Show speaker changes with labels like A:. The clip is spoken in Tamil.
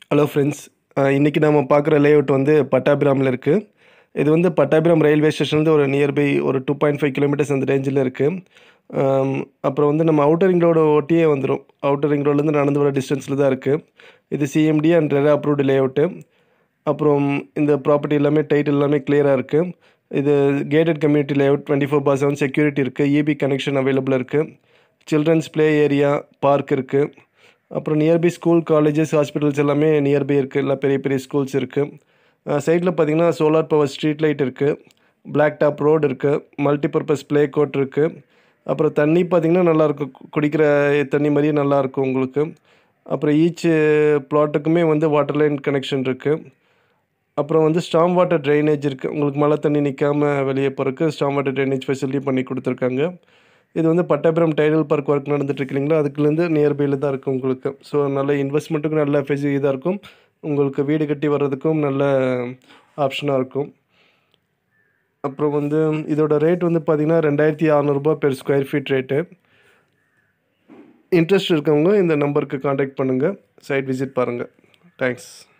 A: ஹலோ ஃப்ரெண்ட்ஸ் இன்றைக்கி நம்ம பார்க்குற லேஅவுட் வந்து பட்டாபிராமில் இருக்குது இது வந்து பட்டாபிராம் ரயில்வே ஸ்டேஷன்லேருந்து ஒரு நியர்பை ஒரு டூ பாயிண்ட் ஃபைவ் கிலோமீட்டர்ஸ் அந்த ரேஞ்சில் இருக்குது அப்புறம் வந்து நம்ம அவுட்டர் ரிங் ரோடு ஒட்டியே வந்துடும் அவுட்டர் ரிங் ரோட்லேருந்து நடந்து வர டிஸ்டன்ஸில் தான் இருக்குது இது CMD and RERA approved layout அப்புறம் இந்த ப்ராப்பர்ட்டி எல்லாமே டைட்டில் எல்லாமே கிளியராக இருக்குது இது gated community layout twenty four by seven security இருக்குது இபி கனெக்ஷன் அவைலபிள் இருக்குது சில்ட்ரன்ஸ் ப்ளே ஏரியா பார்க் இருக்குது அப்புறம் நியர்பை ஸ்கூல் காலேஜஸ் ஹாஸ்பிட்டல்ஸ் எல்லாமே நியர்பை இருக்குது எல்லாம் பெரிய பெரிய ஸ்கூல்ஸ் இருக்குது சைடில் பார்த்தீங்கன்னா சோலார் பவர் ஸ்ட்ரீட் லைட் இருக்குது பிளாக் டாப் ரோடு இருக்குது மல்டிபர்பஸ் ப்ளே கோர்ட் இருக்குது அப்புறம் தண்ணி பார்த்திங்கன்னா நல்லாயிருக்கும் குடிக்கிற தண்ணி மாதிரியே நல்லாயிருக்கும் உங்களுக்கு அப்புறம் ஈச் ப்ளாட்டுக்குமே வந்து வாட்டர் லைன் கனெக்ஷன் இருக்குது அப்புறம் வந்து ஸ்டாம் வாட்டர் ட்ரைனேஜ் இருக்குது உங்களுக்கு மழை தண்ணி நிற்காமல் வெளியே போகிறதுக்கு ஸ்டாம் வாட்டர் ட்ரைனேஜ் ஃபெசிலிட்டி பண்ணி கொடுத்துருக்காங்க இது வந்து பட்டாபிரம் டைடல் பார்க் ஒர்க் நடந்துட்டுருக்கு இல்லைங்களா அதுக்குலேருந்து நியர்பையில் தான் இருக்குது உங்களுக்கு ஸோ நல்ல இன்வெஸ்ட்மெண்ட்டுக்கும் நல்ல ஃபெசி இதாக இருக்கும் உங்களுக்கு வீடு கட்டி வர்றதுக்கும் நல்ல ஆப்ஷனாக இருக்கும் அப்புறம் வந்து இதோட ரேட் வந்து பார்த்திங்கன்னா ரெண்டாயிரத்தி அறநூறுபா per square feet rate interest இருக்கவங்க இந்த நம்பருக்கு காண்டாக்ட் பண்ணுங்கள் சைட் விசிட் பாருங்கள் தேங்க்ஸ்